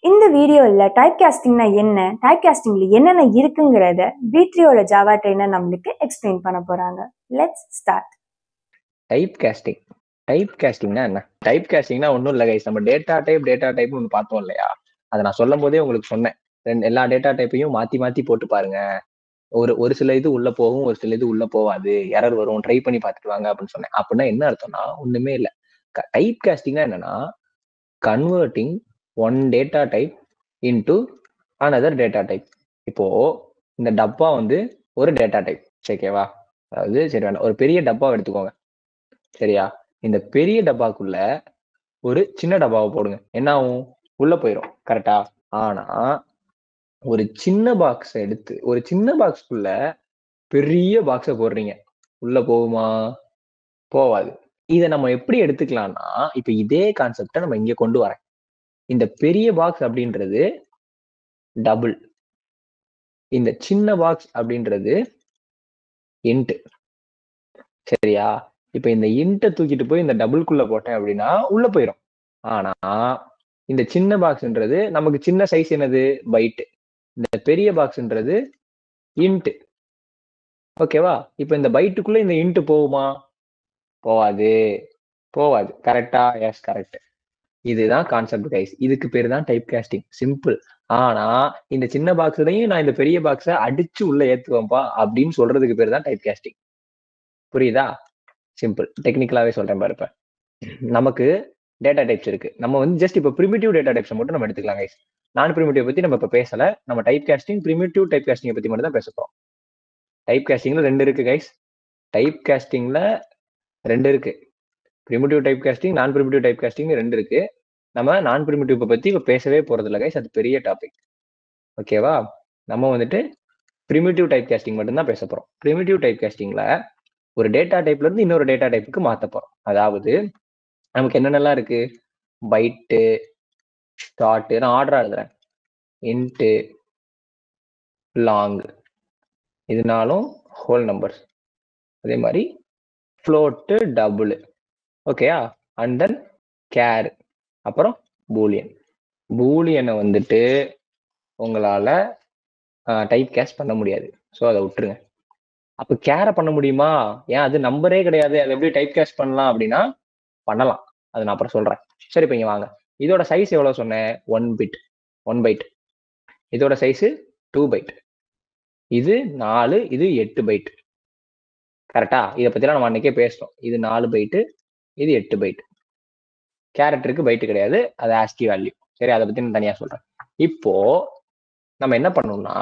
இந்த வீடியோவில் டைப் காஸ்டிங்னா என்ன டைப் காஸ்டிங்ல என்னென்ன இருக்குங்கிறத வீட்ரியோட ஜாவா ட்ரெயினர் நம்மளுக்கு எக்ஸ்பிளைன் பண்ண போறாங்க let's start type casting type காஸ்டிங்னா என்ன டைப் காஸ்டிங்னா ஒன்றும் இல்லை கைஸ் நம்ம டேட்டா டைப் டேட்டா டைப்னு ஒன்று பார்த்தோம் இல்லையா அதை நான் சொல்லும் போதே உங்களுக்கு சொன்னேன் ரெண்டு எல்லா டேட்டா டைப்பையும் மாற்றி மாற்றி போட்டு பாருங்க ஒரு ஒரு சில இது உள்ள போகும் ஒரு சில இது உள்ள போகாது எரர் வரும் ட்ரை பண்ணி பார்த்துட்டு வாங்க அப்படின்னு சொன்னேன் அப்படின்னா என்ன அர்த்தம்னா ஒண்ணுமே இல்லை டைப் காஸ்டிங்னா என்னன்னா converting one data type into another data type இப்போ இந்த டப்பா வந்து ஒரு டேட்டா டைப் ஓகேவா அதாவது சரி வேண்டாம் ஒரு பெரிய டப்பாவை எடுத்துக்கோங்க சரியா இந்த பெரிய டப்பாக்குள்ள ஒரு சின்ன டப்பாவை போடுங்க என்ன ஆகும் உள்ள போயிடும் கரெக்டா ஆனா ஒரு சின்ன பாக்ஸ் எடுத்து ஒரு சின்ன பாக்ஸ்க்குள்ள பெரிய பாக்ஸை போடுறீங்க உள்ள போகுமா போவாது இதை நம்ம எப்படி எடுத்துக்கலாம்னா இப்ப இதே கான்செப்டை நம்ம இங்க கொண்டு வரேன் இந்த பெரிய பாக்ஸ் அப்படின்றது டபுள் இந்த சின்ன பாக்ஸ் அப்படின்றது இன்ட் சரியா இப்ப இந்த இன்ட்டை தூக்கிட்டு போய் இந்த டபுள்குள்ள போட்டேன் அப்படின்னா உள்ள போயிடும் ஆனா இந்த சின்ன பாக்ஸ்ன்றது நமக்கு சின்ன சைஸ் என்னது பைட் இந்த பெரிய பாக்ஸ்ன்றது இன்ட் ஓகேவா இப்ப இந்த பைட்டுக்குள்ள இந்த இன்ட் போகுமா போவாது போவாது கரெக்டா எஸ் கரெக்ட் இதுதான் கான்செப்ட் கைஸ் இதுக்கு பேர் தான் டைப் காஸ்டிங் சிம்பிள் ஆனா இந்த சின்ன பாக்ஸ்லயும் நான் இந்த பெரிய பாக்ஸை அடிச்சு உள்ள ஏத்துவேன்ப்பா அப்படின்னு சொல்றதுக்கு பேர் தான் டைப் காஸ்டிங் புரியுதா சிம்பிள் டெக்னிக்கலாவே சொல்றேன் பாருப்ப நமக்கு டேட்டா டைப்ஸ் இருக்கு நம்ம வந்து ஜஸ்ட் இப்போ ப்ரிமிட்டிவ் டேட்டா டைப்ஸ் மட்டும் நம்ம எடுத்துக்கலாம் கைஸ் நான் ப்ரிமிட்டிவ் பத்தி நம்ம இப்ப பேசல நம்ம type casting primitive type casting பத்தி மட்டும் தான் பேச போறோம் டைப் காஸ்டிங்ல ரெண்டு இருக்கு கைஸ் டைப் காஸ்டிங்ல ரெண்டு இருக்கு primitive type casting non primitive type casting ரெண்டு இருக்கு நம்ம நான் ப்ரிமிட்டிவ் பத்தி இப்ப பேசவே போறது இல்லை கைஸ் அது பெரிய டாபிக் ஓகேவா நம்ம வந்துட்டு ப்ரிமிட்டிவ் டைப் காஸ்டிங் மட்டும் தான் பேச போறோம் ப்ரிமிட்டிவ் டைப் காஸ்டிங்ல ஒரு டேட்டா டைப்ல இருந்து இன்னொரு டேட்டா டைப்புக்கு மாத்த போறோம் அதாவது நமக்கு என்னென்னலாம் இருக்கு பைட்டு ஷார்ட்டு நான் ஆர்டரா எழுதுறேன் இன்ட்டு லாங் இதனாலும் ஹோல் நம்பர்ஸ் அதே மாதிரி ஃப்ளோட்டு டபுள் ஓகேயா அண்ட் தென் கேர் அப்புறம் பூலியன் பூலியனை வந்துட்டு உங்களால டைப் கேஷ் பண்ண முடியாது ஸோ அதை விட்டுருங்க அப்ப கேரை பண்ண முடியுமா ஏன் அது நம்பரே கிடையாது அதை எப்படி டைப் கேஷ் பண்ணலாம் அப்படின்னா பண்ணலாம் அது நான் அப்புறம் சொல்றேன் சரி இப்போ இங்க வாங்க இதோட சைஸ் எவ்வளவு சொன்னேன் ஒன் பிட் ஒன் பைட் இதோட சைஸ் டூ பைட் இது நாலு இது எட்டு பைட் கரெக்டா இதை பத்திலாம் நம்ம அன்னைக்கே பேசிட்டோம் இது நாலு பைட்டு இது எட்டு பைட் கேரக்டருக்கு பைட்டு கிடையாது அது ஆஸ்கி வேல்யூ சரி அதை பத்தி நான் தனியா சொல்றேன் இப்போ நம்ம என்ன பண்ணணும்னா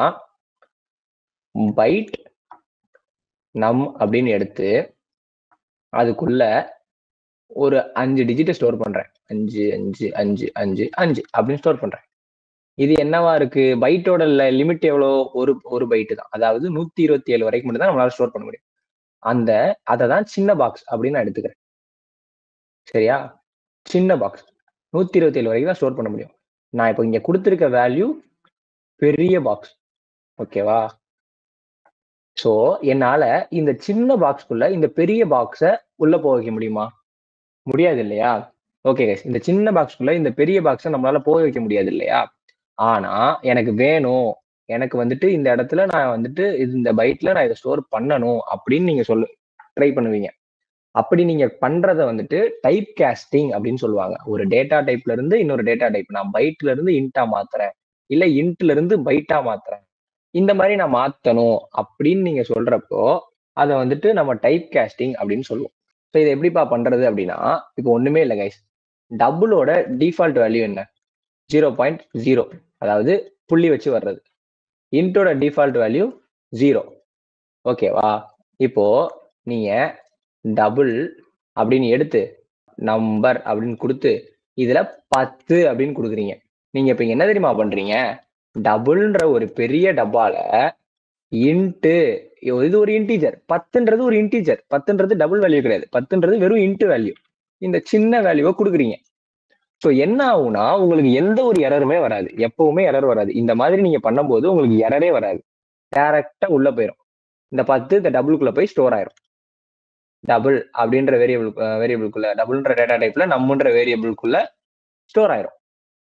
பைட் நம் அப்படின்னு எடுத்து அதுக்குள்ள ஒரு அஞ்சு டிஜிட்டை ஸ்டோர் பண்றேன் அஞ்சு அஞ்சு அஞ்சு அஞ்சு அஞ்சு அப்படின்னு ஸ்டோர் பண்றேன் இது என்னவா இருக்கு பைட்டோட லிமிட் எவ்வளோ ஒரு ஒரு பைட்டு தான் அதாவது நூத்தி இருபத்தி ஏழு வரைக்கும் மட்டும் தான் நம்மளால ஸ்டோர் பண்ண முடியும் அந்த அதை தான் சின்ன பாக்ஸ் அப்படின்னு நான் எடுத்துக்கிறேன் சரியா சின்ன பாக்ஸ் நூத்தி இருபத்தி ஏழு வரைக்கும் தான் ஸ்டோர் பண்ண முடியும் நான் இப்போ இங்க கொடுத்துருக்க வேல்யூ பெரிய பாக்ஸ் ஓகேவா ஸோ என்னால இந்த சின்ன பாக்ஸ்க்குள்ள இந்த பெரிய பாக்ஸை உள்ள போக வைக்க முடியுமா முடியாது இல்லையா ஓகே கைஸ் இந்த சின்ன பாக்ஸ்க்குள்ள இந்த பெரிய பாக்ஸை நம்மளால போக வைக்க முடியாது இல்லையா ஆனா எனக்கு வேணும் எனக்கு வந்துட்டு இந்த இடத்துல நான் வந்துட்டு இந்த பைட்ல நான் இதை ஸ்டோர் பண்ணணும் அப்படின்னு நீங்க சொல்லு ட்ரை பண்ணுவீங்க அப்படி நீங்க பண்றத வந்துட்டு டைப் கேஸ்டிங் அப்படின்னு சொல்லுவாங்க ஒரு டேட்டா டைப்ல இருந்து இன்னொரு டேட்டா டைப் நான் பைட்ல இருந்து இன்ட்டா மாத்துறேன் இல்ல இன்ட்ல இருந்து பைட்டா மாத்துறேன் இந்த மாதிரி நான் மாத்தணும் அப்படின்னு நீங்க சொல்றப்போ அதை வந்துட்டு நம்ம டைப் கேஸ்டிங் அப்படின்னு சொல்லுவோம் ஸோ இதை எப்படிப்பா பண்றது அப்படின்னா இப்போ ஒண்ணுமே இல்லை கைஸ் டபுளோட டிஃபால்ட் வேல்யூ என்ன ஜீரோ பாயிண்ட் ஜீரோ அதாவது புள்ளி வச்சு வர்றது இன்ட்டோட டிஃபால்ட் வேல்யூ ஜீரோ ஓகேவா இப்போ நீங்க டபுள் அப்படின்னு எடுத்து நம்பர் அப்படின்னு கொடுத்து இதுல பத்து அப்படின்னு கொடுக்குறீங்க நீங்க இப்ப என்ன தெரியுமா பண்றீங்க டபுள்ன்ற ஒரு பெரிய டப்பால இன்ட்டு இது ஒரு இன்டீஜர் பத்துன்றது ஒரு இன்டீஜர் பத்துன்றது டபுள் வேல்யூ கிடையாது பத்துன்றது வெறும் இன்ட்டு வேல்யூ இந்த சின்ன வேல்யூவை கொடுக்குறீங்க ஸோ என்ன ஆகும்னா உங்களுக்கு எந்த ஒரு எரருமே வராது எப்பவுமே எரர் வராது இந்த மாதிரி நீங்க பண்ணும்போது உங்களுக்கு எரரே வராது டேரக்டா உள்ள போயிடும் இந்த பத்து இந்த டபுளுக்குள்ள போய் ஸ்டோர் ஆயிரும் டபுள் அப்படின்ற வேரியபிள் வேரியபிளுக்குள்ள டபுள்ன்ற டேட்டா டைப்ல நம்மன்ற வேரியபிளுக்குள்ள ஸ்டோர் ஆயிரும்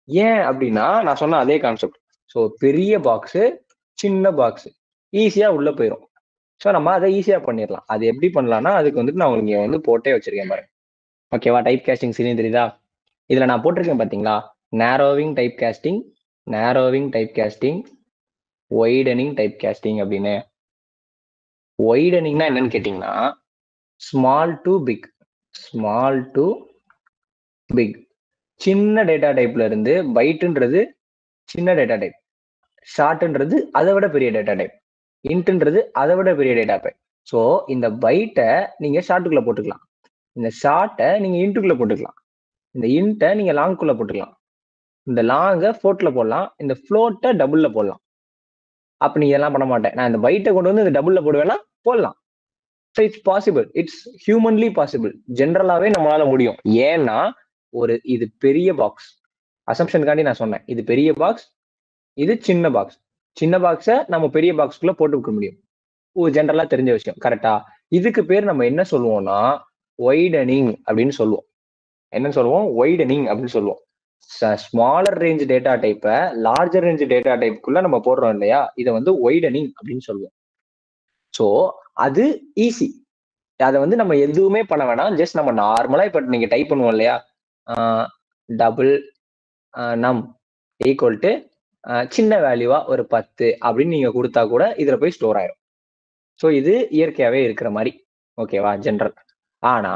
ஏன் அப்படின்னா நான் சொன்ன அதே கான்செப்ட் ஸோ பெரிய பாக்ஸ் சின்ன பாக்ஸ் ஈஸியா உள்ள போயிடும் ஸோ நம்ம அதை ஈஸியா பண்ணிடலாம் அது எப்படி பண்ணலாம்னா அதுக்கு வந்துட்டு நான் இங்க வந்து போட்டே வச்சிருக்கேன் பாருங்க ஓகேவா டைப் கேஸ்டிங் சீனி தெரியுதா இதுல நான் போட்டிருக்கேன் பாத்தீங்களா narrowing type casting narrowing type casting widening type casting அப்படின்னு ஒய்டனிங்னா என்னன்னு கேட்டிங்கன்னா small to big small to big சின்ன டேட்டா டைப்ல இருந்து பைட்டுன்றது சின்ன டேட்டா டைப் ஷார்ட்ன்றது அதை விட பெரிய டேட்டா டைப் இன்ட்ன்றது அதை விட பெரிய டேட்டா டைப் ஸோ இந்த பைட்டை நீங்க ஷார்ட்டுக்குள்ள போட்டுக்கலாம் இந்த ஷார்ட்டை நீங்க இன்ட்டுக்குள்ள போட்டுக்கலாம் இந்த இன்ட்டை நீங்க லாங்குக்குள்ள போட்டுக்கலாம் இந்த லாங்கை ஃபோர்ட்ல போடலாம் இந்த ஃப்ளோட்டை டபுள்ல போடலாம் அப்ப நீ இதெல்லாம் பண்ண மாட்டேன் நான் இந்த பைட்டை கொண்டு வந்து இந்த டபுள்ல போடுவேன்னா போடலாம் so it's possible it's humanly possible ஜென்ரலாவே நம்மளால முடியும் ஏன்னா ஒரு இது பெரிய பாக்ஸ் அசம்ஷனுக்காண்டி நான் சொன்னேன் இது பெரிய பாக்ஸ் இது சின்ன பாக்ஸ் சின்ன பாக்ஸை நம்ம பெரிய பாக்ஸ்க்குள்ள போட்டு வைக்க முடியும் ஓ ஜென்ரலா தெரிஞ்ச விஷயம் கரெக்டா இதுக்கு பேர் நம்ம என்ன சொல்லுவோம்னா ஒய்டனிங் அப்படின்னு சொல்லுவோம் என்ன சொல்லுவோம் ஒய்டனிங் அப்படின்னு சொல்லுவோம் ஸ்மாலர் ரேஞ்ச் டேட்டா டைப்பை லார்ஜர் ரேஞ்ச் டேட்டா டைப்புக்குள்ள நம்ம போடுறோம் இல்லையா இதை வந்து ஒய்டனிங் அப்படின்னு சொல்லுவோம் ஸோ அது ஈஸி அதை வந்து நம்ம எதுவுமே பண்ண வேணாம் ஜஸ்ட் நம்ம நார்மலா இப்ப நீங்க டைப் பண்ணுவோம் இல்லையா டபுள் நம் ஈக்குவல் டு சின்ன வேல்யூவா ஒரு பத்து அப்படின்னு நீங்க கொடுத்தா கூட இதுல போய் ஸ்டோர் ஆயிரும் ஸோ இது இயற்கையாவே இருக்கிற மாதிரி ஓகேவா ஜென்ரல் ஆனா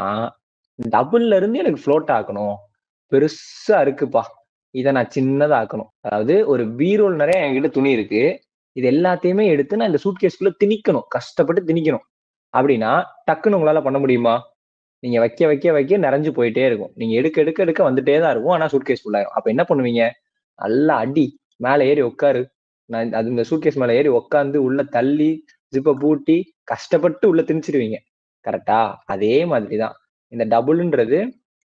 டபுள்ல இருந்து எனக்கு ஃப்ளோட் ஆக்கணும் பெருசா இருக்குப்பா இதை நான் சின்னதா ஆக்கணும் அதாவது ஒரு பீரோல் நிறைய என்கிட்ட துணி இருக்கு இது எல்லாத்தையுமே எடுத்து நான் இந்த சூட்கேஸ்க்குள்ள திணிக்கணும் கஷ்டப்பட்டு திணிக்கணும் அப்படின்னா டக்குன்னு உங்களால பண்ண முடியுமா நீங்க வைக்க வைக்க வைக்க நிறைஞ்சு போயிட்டே இருக்கும் நீங்க எடுக்க எடுக்க எடுக்க வந்துட்டே தான் இருக்கும் ஆனா சூட்கேஸ் ஃபுல்லாயிரும் அப்ப என்ன பண்ணுவீங்க நல்லா அடி மேல ஏறி உட்காரு நான் அது இந்த சூட்கேஸ் மேல ஏறி உட்காந்து உள்ள தள்ளி ஜிப்பை பூட்டி கஷ்டப்பட்டு உள்ள திணிச்சிருவீங்க கரெக்டா அதே மாதிரிதான் இந்த டபுள்ன்றது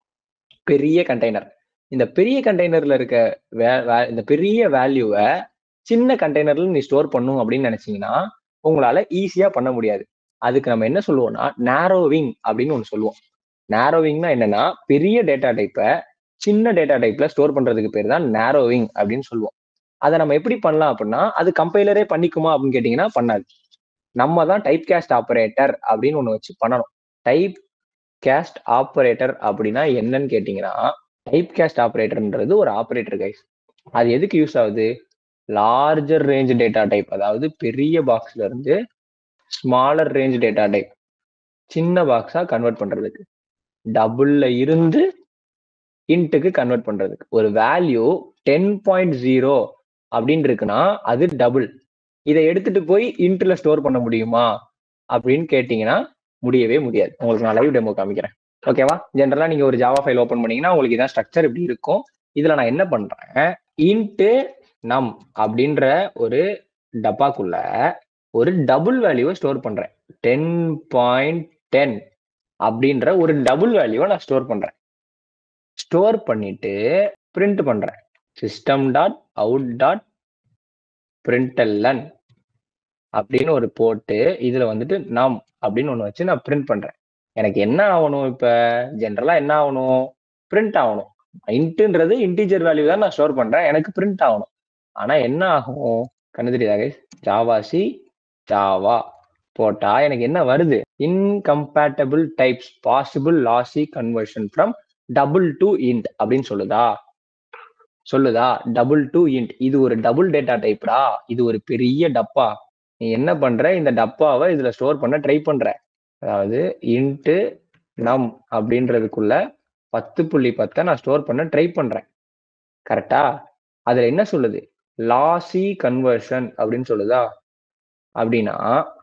பெரிய கண்டெய்னர் இந்த பெரிய கண்டெய்னர்ல இருக்க வே- வே- இந்த பெரிய வேல்யூவை சின்ன கண்டெய்னர்ல நீ ஸ்டோர் பண்ணும் அப்படின்னு நினைச்சீங்கன்னா உங்களால ஈஸியா பண்ண முடியாது அதுக்கு நம்ம என்ன சொல்லுவோம்னா நேரோவிங் அப்படின்னு ஒன்று சொல்லுவோம் நேரோவிங்னா என்னன்னா பெரிய டேட்டா டைப்பை சின்ன டேட்டா டைப்ல ஸ்டோர் பண்றதுக்கு பேர் தான் நேரோவிங் அப்படின்னு சொல்லுவோம் அதை நம்ம எப்படி பண்ணலாம் அப்படின்னா அது கம்பைலரே பண்ணிக்குமா அப்படின்னு கேட்டிங்கன்னா பண்ணாது நம்ம தான் டைப் கேஸ்ட் ஆப்ரேட்டர் அப்படின்னு ஒன்று வச்சு பண்ணணும் டைப் கேஸ்ட் ஆப்ரேட்டர் அப்படின்னா என்னன்னு கேட்டிங்கன்னா டைப் கேஸ்ட் ஆப்ரேட்டர்ன்றது ஒரு ஆப்ரேட்டர் கைஸ் அது எதுக்கு யூஸ் ஆகுது லார்ஜர் ரேஞ்ச் டேட்டா டைப் அதாவது பெரிய பாக்ஸ்ல இருந்து ஸ்மாலர் ரேஞ்ச் டேட்டா டைப் சின்ன பாக்ஸா கன்வெர்ட் பண்றதுக்கு டபுள்ல இருந்து இன்ட்டுக்கு கன்வெர்ட் பண்றதுக்கு ஒரு வேல்யூ டென் பாயிண்ட் ஜீரோ அப்படின்னு இருக்குன்னா அது டபுள் இதை எடுத்துட்டு போய் இன்ட்ல ஸ்டோர் பண்ண முடியுமா அப்படின்னு கேட்டீங்கன்னா முடியவே முடியாது உங்களுக்கு நான் லைவ் டெமோ காமிக்கிறேன் ஓகேவா ஜென்ரலா நீங்க ஒரு ஜாவா ஃபைல் ஓபன் பண்ணீங்கன்னா உங்களுக்கு இதான் ஸ்ட்ரக்சர் இப்படி இருக்கும் இதுல நான் என்ன பண்றேன் இன்ட்டு நம் அப்படின்ற ஒரு டப்பாக்குள்ள ஒரு டபுள் வேல்யூவை ஸ்டோர் பண்றேன் டென் பாயிண்ட் டென் அப்படின்ற ஒரு டபுள் வேல்யூவை நான் ஸ்டோர் பண்றேன் ஸ்டோர் பண்ணிட்டு பிரிண்ட் பண்றேன் சிஸ்டம் டாட் அவுட் டாட் பிரிண்டல்லன் அப்படின்னு ஒரு போட்டு இதுல வந்துட்டு நாம் அப்படின்னு ஒண்ணு வச்சு நான் பிரிண்ட் பண்றேன் எனக்கு என்ன ஆகணும் இப்ப ஜென்ரலா என்ன ஆகணும் பிரிண்ட் ஆகணும் இன்ட்டுன்றது இன்டீஜர் வேல்யூ தான் நான் ஸ்டோர் பண்றேன் எனக்கு பிரிண்ட் ஆகணும் ஆனா என்ன ஆகும் கண்ணு தெரியுதா ஜாவா சி ஜாவா போட்டா எனக்கு என்ன வருது incompatible types possible lossy conversion from double to int அப்படின்னு சொல்லுதா சொல்லுதா டபுள் டு இன்ட் இது ஒரு டபுள் டேட்டா டைப்டா இது ஒரு பெரிய டப்பா நீ என்ன பண்ற இந்த டப்பாவை இதுல ஸ்டோர் பண்ண ட்ரை பண்ற அதாவது இன்ட்டு நம் அப்படின்றதுக்குள்ள பத்து புள்ளி பத்தை நான் ஸ்டோர் பண்ண ட்ரை பண்றேன் கரெக்டா அதுல என்ன சொல்லுது லாசி கன்வர்ஷன் அப்படின்னு சொல்லுதா அப்படின்னா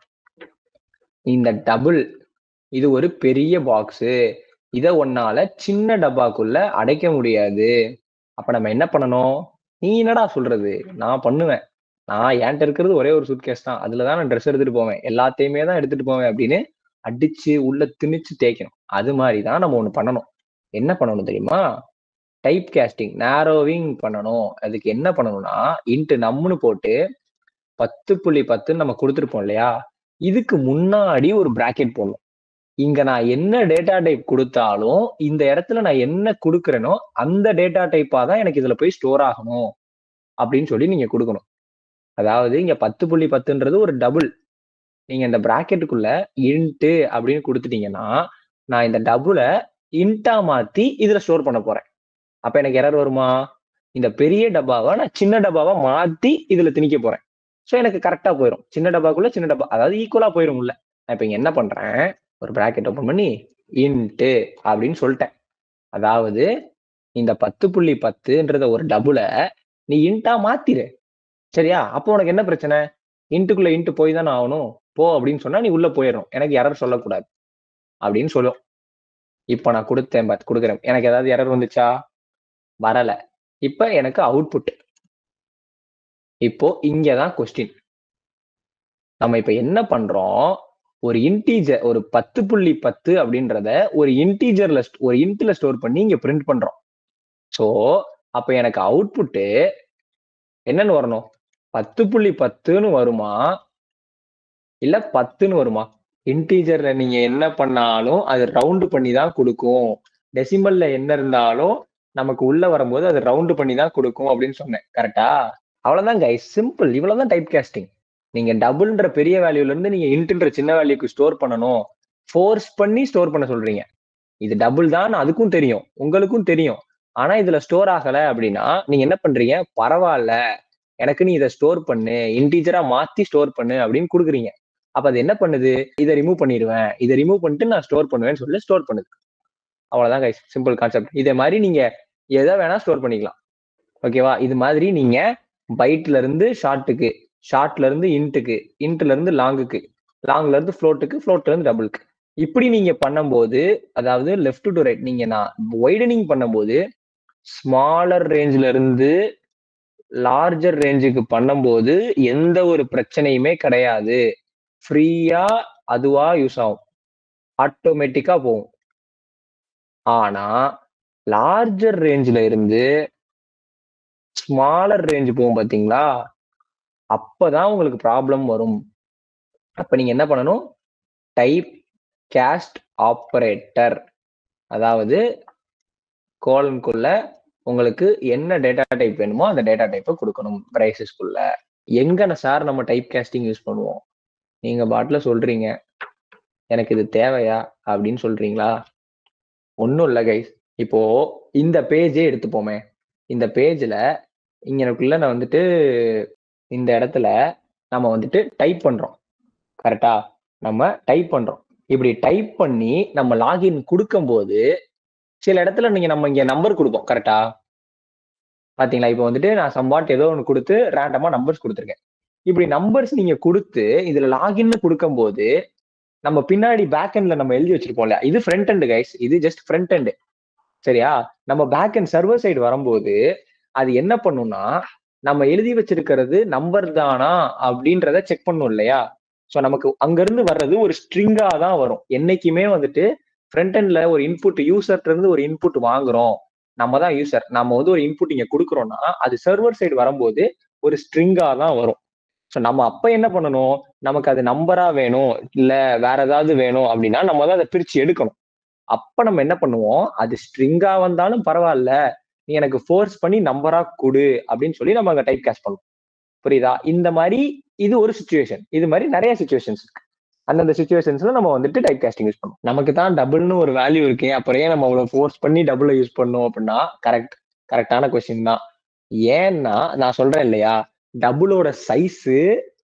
இந்த டபுள் இது ஒரு பெரிய பாக்ஸ் இதை ஒன்னால சின்ன டப்பாக்குள்ள அடைக்க முடியாது அப்ப நம்ம என்ன பண்ணணும் நீ என்னடா சொல்றது நான் பண்ணுவேன் நான் என்கிட்ட இருக்கிறது ஒரே ஒரு சூட்கேஸ் தான் அதுலதான் நான் ட்ரெஸ் எடுத்துட்டு போவேன் எல்லாத்தையுமே தான் எடுத்துட்டு போவேன் அப்படின்னு அடிச்சு உள்ள திணிச்சு தேய்க்கணும் அது மாதிரி தான் நம்ம ஒண்ணு பண்ணணும் என்ன பண்ணணும் தெரியுமா டைப் கேஸ்டிங் நேரோவிங் பண்ணணும் அதுக்கு என்ன பண்ணணும்னா இன்ட்டு நம்முன்னு போட்டு பத்து புள்ளி பத்துன்னு நம்ம கொடுத்துருப்போம் இல்லையா இதுக்கு முன்னாடி ஒரு பிராக்கெட் போடணும் இங்க நான் என்ன டேட்டா டைப் கொடுத்தாலும் இந்த இடத்துல நான் என்ன கொடுக்குறேனோ அந்த டேட்டா டைப்பா தான் எனக்கு இதுல போய் ஸ்டோர் ஆகணும் அப்படின்னு சொல்லி நீங்க கொடுக்கணும் அதாவது இங்க பத்து புள்ளி பத்துன்றது ஒரு டபுள் நீங்க இந்த பிராக்கெட்டுக்குள்ள இன்ட்டு அப்படின்னு கொடுத்துட்டீங்கன்னா நான் இந்த டபுளை இன்ட்டா மாத்தி இதுல ஸ்டோர் பண்ண போறேன் அப்ப எனக்கு எரர் வருமா இந்த பெரிய டப்பாவை நான் சின்ன டப்பாவா மாத்தி இதுல திணிக்க போறேன் ஸோ எனக்கு கரெக்டா போயிடும் சின்ன டப்பாக்குள்ள சின்ன டப்பா அதாவது ஈக்குவலா போயிடும் உள்ள நான் இப்ப இங்க என்ன பண்றேன் ஒரு பிராக்கெட் ஓப்பன் பண்ணி இன்ட்டு அப்படின்னு சொல்லிட்டேன் அதாவது இந்த பத்து புள்ளி பத்துன்றத ஒரு டபுளை நீ இன்ட்டா மாத்திரு சரியா அப்போ உனக்கு என்ன பிரச்சனை இன்ட்டுக்குள்ள இன்ட்டு போய் தானே ஆகணும் போ அப்படின்னு சொன்னா நீ உள்ள போயிடும் எனக்கு எரர் சொல்லக்கூடாது அப்படின்னு சொல்லும் இப்போ நான் கொடுத்தேன் பாத்து கொடுக்குறேன் எனக்கு ஏதாவது எரர் வந்துச்சா வரல இப்ப எனக்கு அவுட்புட் இப்போ இங்கதான் கொஸ்டின் நம்ம இப்ப என்ன பண்றோம் ஒரு இன்டீஜர் ஒரு பத்து புள்ளி பத்து அப்படின்றத ஒரு இன்டீஜர்ல ஒரு இன்ட்ல ஸ்டோர் பண்ணி இங்க பிரிண்ட் பண்றோம் சோ அப்ப எனக்கு அவுட்புட்டு என்னன்னு வரணும் பத்து புள்ளி பத்துன்னு வருமா இல்ல பத்துன்னு வருமா இன்டீஜர்ல நீங்க என்ன பண்ணாலும் அது ரவுண்டு பண்ணி தான் கொடுக்கும் டெசிமல்ல என்ன இருந்தாலும் நமக்கு உள்ள வரும்போது அது ரவுண்டு பண்ணி தான் கொடுக்கும் அப்படின்னு சொன்னேன் கரெக்டா அவ்வளவுதான் கைஸ் சிம்பிள் இவ்வளவுதான் டைப் காஸ்டிங் நீங்க டபுள்ன்ற பெரிய வேல்யூல இருந்து நீங்க இன்ட்ன்ற சின்ன வேல்யூக்கு ஸ்டோர் பண்ணணும் ஃபோர்ஸ் பண்ணி ஸ்டோர் பண்ண சொல்றீங்க இது டபுள் தான் அதுக்கும் தெரியும் உங்களுக்கும் தெரியும் ஆனா இதுல ஸ்டோர் ஆகல அப்படின்னா நீங்க என்ன பண்றீங்க பரவாயில்ல எனக்கு நீ இதை ஸ்டோர் பண்ணு இன்டீஜரா மாத்தி ஸ்டோர் பண்ணு அப்படின்னு கொடுக்குறீங்க அப்ப அது என்ன பண்ணுது இதை ரிமூவ் பண்ணிடுவேன் இதை ரிமூவ் பண்ணிட்டு நான் ஸ்டோர் பண்ணுவேன்னு சொல்லி ஸ்டோர் பண்ணுது அவ்வளவுதான் கைஸ் சிம்பிள் கான்செப்ட் இதே மாதிரி நீங்க எதை வேணா ஸ்டோர் பண்ணிக்கலாம் ஓகேவா இது மாதிரி நீங்க பைட்ல இருந்து ஷார்ட்டுக்கு ஷார்ட்ல இருந்து இன்ட்டுக்கு இன்ட்ல இருந்து லாங்குக்கு லாங்ல இருந்து ஃப்ளோட்டுக்கு ஃப்ளோட்ல இருந்து டபுளுக்கு இப்படி நீங்க பண்ணும்போது அதாவது லெஃப்ட் டு ரைட் நீங்க நான் வைடனிங் பண்ணும்போது ஸ்மாலர் ரேஞ்ச்ல இருந்து லார்ஜர் ரேஞ்சுக்கு பண்ணும்போது எந்த ஒரு பிரச்சனையுமே கிடையாது ஃப்ரீயா அதுவா யூஸ் ஆகும் ஆட்டோமேட்டிக்கா போகும் ஆனா லார்ஜர் ரேஞ்சில இருந்து ஸ்மாலர் ரேஞ்ச் போகும் பாத்தீங்களா அப்பதான் உங்களுக்கு ப்ராப்ளம் வரும் அப்ப நீங்க என்ன பண்ணணும் டைப் கேஸ்ட் ஆப்ரேட்டர் அதாவது கோலனுக்குள்ள உங்களுக்கு என்ன டேட்டா டைப் வேணுமோ அந்த டேட்டா டைப்பை கொடுக்கணும் பிரைசஸ்க்குள்ள எங்க சார் நம்ம டைப் கேஸ்டிங் யூஸ் பண்ணுவோம் நீங்க பாட்டில் சொல்றீங்க எனக்கு இது தேவையா அப்படின்னு சொல்றீங்களா ஒன்றும் இல்லை கைஸ் இப்போ இந்த பேஜே எடுத்துப்போமே இந்த பேஜில் இங்கனக்குள்ள நான் வந்துட்டு இந்த இடத்துல நம்ம வந்துட்டு டைப் பண்றோம் கரெக்டா நம்ம டைப் பண்றோம் இப்படி டைப் பண்ணி நம்ம லாகின் கொடுக்கும்போது சில இடத்துல நீங்க நம்ம இங்க நம்பர் கொடுப்போம் கரெக்டா பாத்தீங்களா இப்போ வந்துட்டு நான் சம்பாட் ஏதோ ஒன்று கொடுத்து ரேண்டமா நம்பர்ஸ் கொடுத்துருக்கேன் இப்படி நம்பர்ஸ் நீங்க கொடுத்து இதுல லாகின்னு கொடுக்கும்போது நம்ம பின்னாடி பேக் எண்ட்ல நம்ம எழுதி வச்சிருப்போம்ல இது ஃப்ரண்ட் எண்ட் கைஸ் இது ஜஸ்ட் ஃப்ரண்ட் எண்ட் சரியா நம்ம பேக் எண்ட் சர்வர் சைடு வரும்போது அது என்ன பண்ணும்னா நம்ம எழுதி வச்சிருக்கிறது நம்பர் தானா அப்படின்றத செக் பண்ணும் இல்லையா ஸோ நமக்கு அங்கிருந்து வர்றது ஒரு ஸ்ட்ரிங்கா தான் வரும் என்னைக்குமே வந்துட்டு ஃப்ரண்ட் எண்ட்ல ஒரு இன்புட் யூசர்ட்ட இருந்து ஒரு இன்புட் வாங்குறோம் நம்ம தான் யூசர் நம்ம வந்து ஒரு இன்புட் இங்க கொடுக்குறோம்னா அது சர்வர் சைடு வரும்போது ஒரு ஸ்ட்ரிங்கா தான் வரும் ஸோ நம்ம அப்ப என்ன பண்ணணும் நமக்கு அது நம்பரா வேணும் இல்ல வேற ஏதாவது வேணும் அப்படின்னா நம்ம தான் அதை பிரிச்சு எடுக்கணும் அப்ப நம்ம என்ன பண்ணுவோம் அது ஸ்ட்ரிங்கா வந்தாலும் பரவாயில்ல நீ எனக்கு ஃபோர்ஸ் பண்ணி நம்பரா கொடு அப்படின்னு சொல்லி நம்ம அங்க டைப் கேஷ் பண்ணுவோம் புரியுதா இந்த மாதிரி இது ஒரு சுச்சுவேஷன் இது மாதிரி நிறைய சுச்சுவேஷன்ஸ் இருக்கு அந்தந்த சுச்சுவேஷன்ஸ்ல நம்ம வந்துட்டு டைப் காஸ்டிங் யூஸ் பண்ணுவோம் நமக்கு தான் டபுள்னு ஒரு வேல்யூ இருக்கு அப்புறம் ஏன் நம்ம அவ்வளவு ஃபோர்ஸ் பண்ணி டபுளை யூஸ் பண்ணோம் அப்படின்னா கரெக்ட் கரெக்டான கொஸ்டின் தான் ஏன்னா நான் சொல்றேன் இல்லையா டபுளோட சைஸு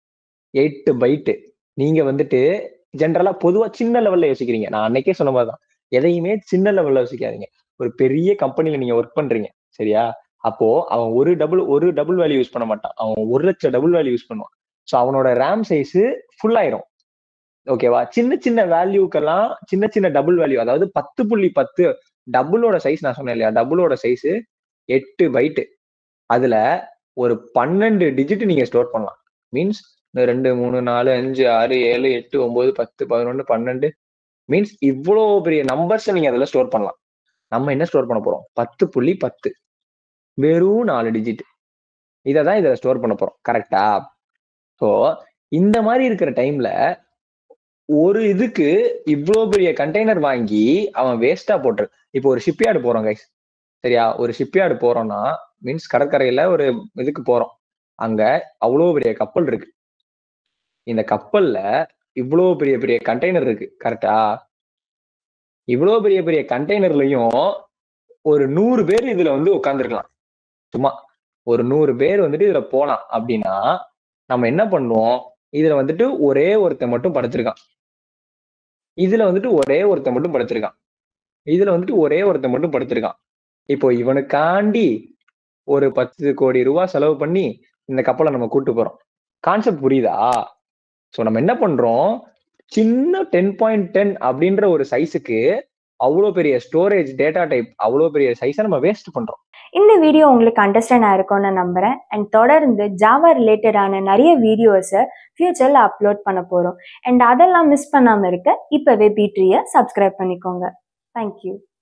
எட்டு பைட்டு நீங்க வந்துட்டு ஜென்ரலா பொதுவா சின்ன லெவல்ல யோசிக்கிறீங்க நான் அன்னைக்கே சொன்ன மாதிரி தான் எதையுமே சின்ன லெவல்ல யோசிக்காதீங்க ஒரு பெரிய கம்பெனில நீங்க ஒர்க் பண்றீங்க சரியா அப்போ அவன் ஒரு டபுள் ஒரு டபுள் வேல்யூ யூஸ் பண்ண மாட்டான் அவன் ஒரு லட்சம் டபுள் வேல்யூ யூஸ் பண்ணுவான் ஸோ அவனோட ரேம் சைஸ் ஃபுல் ஆயிரும் ஓகேவா சின்ன சின்ன வேல்யூக்கெல்லாம் சின்ன சின்ன டபுள் வேல்யூ அதாவது பத்து புள்ளி பத்து டபுளோட சைஸ் நான் சொன்னேன் இல்லையா டபுளோட சைஸ் எட்டு பைட்டு அதுல ஒரு பன்னெண்டு டிஜிட் நீங்க ஸ்டோர் பண்ணலாம் மீன்ஸ் ரெண்டு மூணு நாலு அஞ்சு ஆறு ஏழு எட்டு ஒன்பது பத்து பதினொன்று பன்னெண்டு மீன்ஸ் இவ்வளோ பெரிய நம்பர்ஸ் நீங்க அதில் ஸ்டோர் பண்ணலாம் நம்ம என்ன ஸ்டோர் பண்ண போறோம் பத்து புள்ளி பத்து வெறும் நாலு டிஜிட் இதை தான் இதில் ஸ்டோர் பண்ண போறோம் கரெக்டா ஸோ இந்த மாதிரி இருக்கிற டைம்ல ஒரு இதுக்கு இவ்வளோ பெரிய கண்டெய்னர் வாங்கி அவன் வேஸ்டா போட்டு இப்போ ஒரு ஷிப்யார்டு போறோம் கைஸ் சரியா ஒரு ஷிப்யார்டு போறோம்னா மீன்ஸ் கடற்கரையில ஒரு இதுக்கு போறோம் அங்க அவ்வளோ பெரிய கப்பல் இருக்கு இந்த கப்பல்ல இவ்வளோ பெரிய பெரிய கண்டெய்னர் இருக்கு கரெக்டா இவ்வளோ பெரிய பெரிய கண்டெய்னர்லயும் ஒரு நூறு பேர் இதுல வந்து உட்காந்துருக்கலாம் சும்மா ஒரு நூறு பேர் வந்துட்டு இதுல போலாம் அப்படின்னா நம்ம என்ன பண்ணுவோம் இதுல வந்துட்டு ஒரே ஒருத்தன் மட்டும் படுத்திருக்கான் இதுல வந்துட்டு ஒரே ஒருத்தன் மட்டும் படுத்திருக்கான் இதுல வந்துட்டு ஒரே ஒருத்தன் மட்டும் படுத்திருக்கான் இப்போ இவனுக்காண்டி ஒரு பத்து கோடி ரூபாய் செலவு பண்ணி இந்த கப்பலை நம்ம கூட்டு போறோம் கான்செப்ட் புரியுதா ஸோ நம்ம என்ன பண்றோம் சின்ன டென் பாயிண்ட் டென் அப்படின்ற ஒரு சைஸுக்கு அவ்வளோ பெரிய ஸ்டோரேஜ் டேட்டா டைப் அவ்வளோ பெரிய சைஸை நம்ம வேஸ்ட் பண்றோம் இந்த வீடியோ உங்களுக்கு அண்டர்ஸ்டாண்ட் ஆயிருக்கும்னு நம்புறேன் அண்ட் தொடர்ந்து ஜாவா ரிலேட்டடான நிறைய வீடியோஸை ஃபியூச்சரில் அப்லோட் பண்ண போகிறோம் அண்ட் அதெல்லாம் மிஸ் பண்ணாமல் இருக்க இப்போவே பீட்ரியை சப்ஸ்கிரைப் பண்ணிக்கோங்க தேங்க்யூ